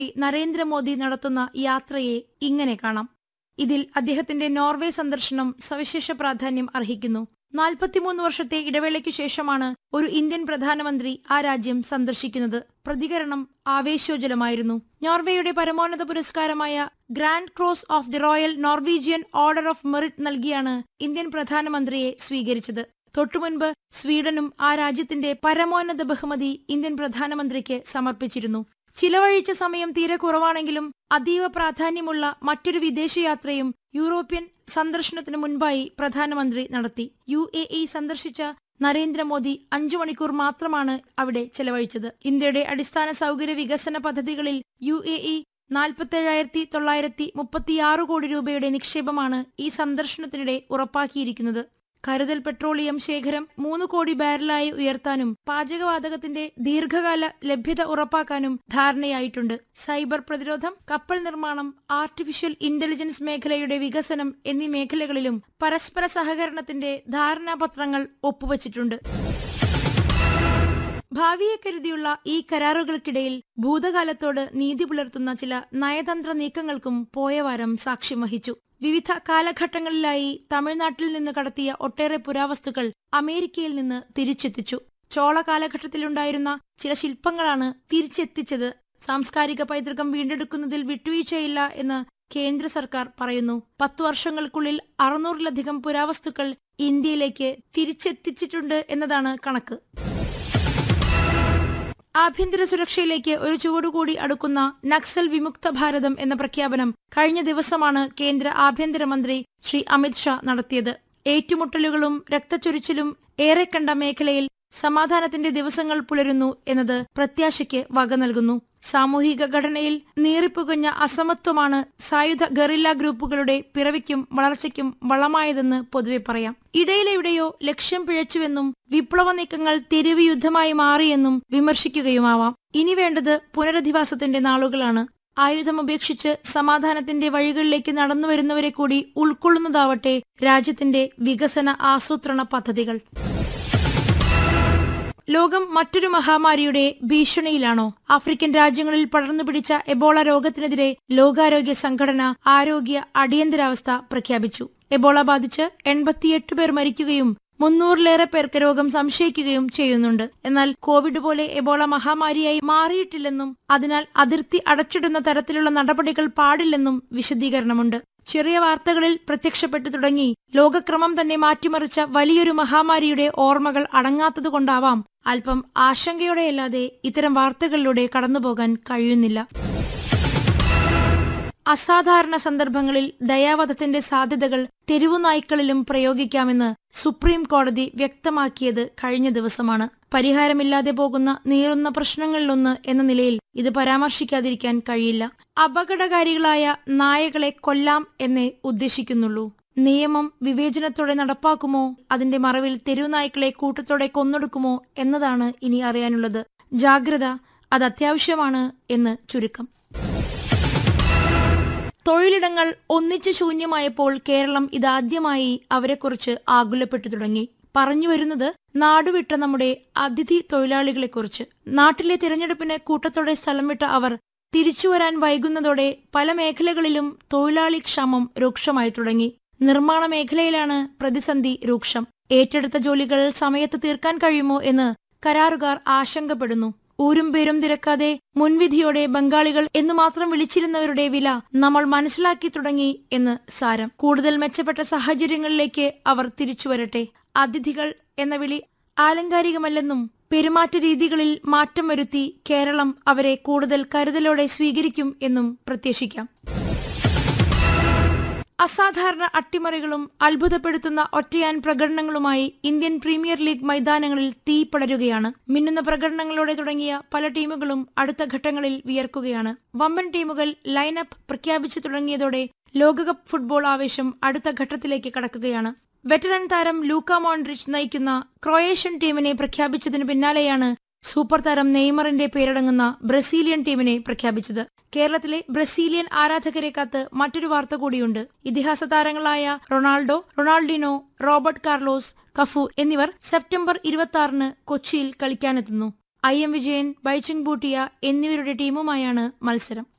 നരേന്ദ്രമോദി നടത്തുന്ന യാത്രയെ ഇങ്ങനെ കാണാം ഇതിൽ അദ്ദേഹത്തിന്റെ നോർവേ സന്ദർശനം സവിശേഷ പ്രാധാന്യം അർഹിക്കുന്നു നാൽപ്പത്തിമൂന്ന് വർഷത്തെ ഇടവേളയ്ക്കു ശേഷമാണ് ഒരു ഇന്ത്യൻ പ്രധാനമന്ത്രി ആ രാജ്യം സന്ദർശിക്കുന്നത് പ്രതികരണം ആവേശോജ്വലമായിരുന്നു നോർവേയുടെ പരമോന്നത പുരസ്കാരമായ grand cross of the royal Norwegian order of merit നൽകിയാണ് ഇന്ത്യൻ പ്രധാനമന്ത്രിയെ സ്വീകരിച്ചത് തൊട്ടുമുൻപ് സ്വീഡനും ആ രാജ്യത്തിന്റെ പരമോന്നത ബഹുമതി ഇന്ത്യൻ പ്രധാനമന്ത്രിക്ക് സമർപ്പിച്ചിരുന്നു ചിലവഴിച്ച സമയം തീരെ കുറവാണെങ്കിലും അതീവ പ്രാധാന്യമുള്ള മറ്റൊരു വിദേശയാത്രയും യൂറോപ്യൻ സന്ദർശനത്തിനു മുൻപായി പ്രധാനമന്ത്രി നടത്തി യു എ ഇ സന്ദർശിച്ച നരേന്ദ്രമോദി അഞ്ചു മണിക്കൂർ മാത്രമാണ് അവിടെ ചെലവഴിച്ചത് ഇന്ത്യയുടെ അടിസ്ഥാന സൗകര്യ വികസന പദ്ധതികളിൽ യു എ ഇ നാൽപ്പത്തേഴായിരത്തി തൊള്ളായിരത്തി മുപ്പത്തിയാറ് കോടി രൂപയുടെ നിക്ഷേപമാണ് ഈ സന്ദർശനത്തിനിടെ ഉറപ്പാക്കിയിരിക്കുന്നത് കരുതൽ പെട്രോളിയം ശേഖരം മൂന്ന് കോടി ബാരലായി ഉയർത്താനും പാചകവാതകത്തിന്റെ ദീർഘകാല ലഭ്യത ഉറപ്പാക്കാനും ധാരണയായിട്ടുണ്ട് സൈബർ പ്രതിരോധം കപ്പൽ നിർമ്മാണം ആർട്ടിഫിഷ്യൽ ഇന്റലിജൻസ് മേഖലയുടെ വികസനം എന്നീ മേഖലകളിലും പരസ്പര സഹകരണത്തിന്റെ ധാരണാപത്രങ്ങൾ ഒപ്പുവച്ചിട്ടുണ്ട് ഭാവിയെ കരുതിയുള്ള ഈ കരാറുകൾക്കിടയിൽ ഭൂതകാലത്തോട് നീതി പുലർത്തുന്ന ചില നയതന്ത്ര നീക്കങ്ങൾക്കും പോയ വാരം സാക്ഷ്യം വഹിച്ചു വിവിധ കാലഘട്ടങ്ങളിലായി തമിഴ്നാട്ടിൽ നിന്ന് കടത്തിയ ഒട്ടേറെ പുരാവസ്തുക്കൾ അമേരിക്കയിൽ നിന്ന് തിരിച്ചെത്തിച്ചു ചോള കാലഘട്ടത്തിലുണ്ടായിരുന്ന ചില ശില്പങ്ങളാണ് തിരിച്ചെത്തിച്ചത് സാംസ്കാരിക പൈതൃകം വീണ്ടെടുക്കുന്നതിൽ വിട്ടുവീഴ്ചയില്ല എന്ന് കേന്ദ്ര സർക്കാർ പറയുന്നു പത്തു വർഷങ്ങൾക്കുള്ളിൽ അറുന്നൂറിലധികം പുരാവസ്തുക്കൾ ഇന്ത്യയിലേക്ക് തിരിച്ചെത്തിച്ചിട്ടുണ്ട് എന്നതാണ് കണക്ക് ആഭ്യന്തര സുരക്ഷയിലേക്ക് ഒരു ചുവടുകൂടി അടുക്കുന്ന നക്സൽ വിമുക്ത ഭാരതം എന്ന പ്രഖ്യാപനം കഴിഞ്ഞ ദിവസമാണ് കേന്ദ്ര ആഭ്യന്തരമന്ത്രി ശ്രീ അമിത് ഷാ നടത്തിയത് ഏറ്റുമുട്ടലുകളും രക്തച്ചൊരിച്ചിലും ഏറെ കണ്ട മേഖലയിൽ സമാധാനത്തിന്റെ ദിവസങ്ങൾ പുലരുന്നു എന്നത് പ്രത്യാശയ്ക്ക് വക നൽകുന്നു സാമൂഹിക ഘടനയിൽ നീറിപ്പുകഞ്ഞ അസമത്വമാണ് സായുധ ഗറില്ല ഗ്രൂപ്പുകളുടെ പിറവിക്കും വളർച്ചയ്ക്കും വളമായതെന്ന് പൊതുവെ പറയാം ഇടയിലെവിടെയോ ലക്ഷ്യം പിഴച്ചുവെന്നും വിപ്ലവ നീക്കങ്ങൾ തെരുവ് യുദ്ധമായി മാറിയെന്നും വിമർശിക്കുകയുമാവാം ഇനി വേണ്ടത് പുനരധിവാസത്തിന്റെ നാളുകളാണ് ആയുധമുപേക്ഷിച്ച് സമാധാനത്തിന്റെ വഴികളിലേക്ക് നടന്നു വരുന്നവരെ കൂടി ഉൾക്കൊള്ളുന്നതാവട്ടെ രാജ്യത്തിന്റെ വികസന ആസൂത്രണ പദ്ധതികൾ ലോകം മറ്റൊരു മഹാമാരിയുടെ ഭീഷണിയിലാണോ ആഫ്രിക്കൻ രാജ്യങ്ങളിൽ പടർന്നു പിടിച്ച എബോള രോഗത്തിനെതിരെ ലോകാരോഗ്യ സംഘടന ആരോഗ്യ അടിയന്തരാവസ്ഥ പ്രഖ്യാപിച്ചു എബോള ബാധിച്ച് എൺപത്തിയെട്ട് പേർ മരിക്കുകയും മുന്നൂറിലേറെ പേർക്ക് രോഗം സംശയിക്കുകയും ചെയ്യുന്നുണ്ട് എന്നാൽ കോവിഡ് പോലെ എബോള മഹാമാരിയായി മാറിയിട്ടില്ലെന്നും അതിനാൽ അതിർത്തി അടച്ചിടുന്ന തരത്തിലുള്ള നടപടികൾ പാടില്ലെന്നും വിശദീകരണമുണ്ട് ചെറിയ വാർത്തകളിൽ പ്രത്യക്ഷപ്പെട്ടു തുടങ്ങി ലോകക്രമം തന്നെ മാറ്റിമറിച്ച വലിയൊരു മഹാമാരിയുടെ ഓർമ്മകൾ അടങ്ങാത്തതുകൊണ്ടാവാം അല്പം ആശങ്കയോടെയല്ലാതെ ഇത്തരം വാർത്തകളിലൂടെ കടന്നുപോകാൻ കഴിയുന്നില്ല അസാധാരണ സന്ദർഭങ്ങളിൽ ദയാവധത്തിന്റെ സാധ്യതകൾ തെരുവുനായ്ക്കളിലും പ്രയോഗിക്കാമെന്ന് സുപ്രീം കോടതി വ്യക്തമാക്കിയത് കഴിഞ്ഞ ദിവസമാണ് പരിഹാരമില്ലാതെ പോകുന്ന നീറുന്ന പ്രശ്നങ്ങളിലൊന്ന് എന്ന നിലയിൽ ഇത് പരാമർശിക്കാതിരിക്കാൻ കഴിയില്ല അപകടകാരികളായ നായകളെ കൊല്ലാം എന്നേ ഉദ്ദേശിക്കുന്നുള്ളൂ നിയമം വിവേചനത്തോടെ നടപ്പാക്കുമോ അതിന്റെ മറവിൽ തെരുവുനായ്ക്കളെ കൂട്ടത്തോടെ കൊന്നൊടുക്കുമോ എന്നതാണ് ഇനി അറിയാനുള്ളത് ജാഗ്രത അത് അത്യാവശ്യമാണ് എന്ന് ചുരുക്കം തൊഴിലിടങ്ങൾ ഒന്നിച്ചു ശൂന്യമായപ്പോൾ കേരളം ഇതാദ്യമായി അവരെക്കുറിച്ച് ആകുലപ്പെട്ടു തുടങ്ങി പറഞ്ഞു വരുന്നത് നാടുവിട്ട നമ്മുടെ അതിഥി തൊഴിലാളികളെക്കുറിച്ച് നാട്ടിലെ തിരഞ്ഞെടുപ്പിന് കൂട്ടത്തോടെ സ്ഥലം വിട്ട അവർ തിരിച്ചുവരാൻ വൈകുന്നതോടെ പല മേഖലകളിലും തൊഴിലാളി ക്ഷാമം രൂക്ഷമായി തുടങ്ങി നിർമ്മാണ മേഖലയിലാണ് പ്രതിസന്ധി രൂക്ഷം ഏറ്റെടുത്ത ജോലികൾ സമയത്ത് തീർക്കാൻ കഴിയുമോ എന്ന് കരാറുകാർ ആശങ്കപ്പെടുന്നു ഊരും പേരും തിരക്കാതെ മുൻവിധിയോടെ ബംഗാളികൾ എന്നു മാത്രം വിളിച്ചിരുന്നവരുടെ വില നമ്മൾ മനസ്സിലാക്കി തുടങ്ങി എന്ന് സാരം കൂടുതൽ മെച്ചപ്പെട്ട സാഹചര്യങ്ങളിലേക്ക് അവർ തിരിച്ചുവരട്ടെ അതിഥികൾ എന്ന വിളി ആലങ്കാരികമല്ലെന്നും പെരുമാറ്റ രീതികളിൽ മാറ്റം വരുത്തി കേരളം അവരെ കൂടുതൽ കരുതലോടെ സ്വീകരിക്കും എന്നും പ്രത്യാശിക്കാം അസാധാരണ അട്ടിമറികളും അത്ഭുതപ്പെടുത്തുന്ന ഒറ്റയാൻ പ്രകടനങ്ങളുമായി ഇന്ത്യൻ പ്രീമിയർ ലീഗ് മൈതാനങ്ങളിൽ തീ പടരുകയാണ് മിന്നുന്ന പ്രകടനങ്ങളോടെ തുടങ്ങിയ പല ടീമുകളും അടുത്ത ഘട്ടങ്ങളിൽ വിയർക്കുകയാണ് വമ്പൻ ടീമുകൾ ലൈനപ്പ് പ്രഖ്യാപിച്ചു തുടങ്ങിയതോടെ ലോകകപ്പ് ഫുട്ബോൾ ആവേശം അടുത്ത ഘട്ടത്തിലേക്ക് കടക്കുകയാണ് വെറ്ററൻ താരം ലൂക്ക മോൺഡ്രിച്ച് നയിക്കുന്ന ക്രൊയേഷ്യൻ ടീമിനെ പ്രഖ്യാപിച്ചതിനു പിന്നാലെയാണ് സൂപ്പർ താരം നെയ്മറിന്റെ പേരടങ്ങുന്ന ബ്രസീലിയൻ ടീമിനെ പ്രഖ്യാപിച്ചത് കേരളത്തിലെ ബ്രസീലിയൻ ആരാധകരെ കാത്ത് മറ്റൊരു വാർത്ത കൂടിയുണ്ട് ഇതിഹാസ താരങ്ങളായ Ronaldo Ronaldinho Roberto Carlos Cafu എന്നിവർ സെപ്റ്റംബർ ഇരുപത്തി ആറിന് കൊച്ചിയിൽ കളിക്കാനെത്തുന്നു ഐ എം വിജയൻ ബൈച്ചുങ് ബൂട്ടിയ എന്നിവരുടെ ടീമുമായാണ് മത്സരം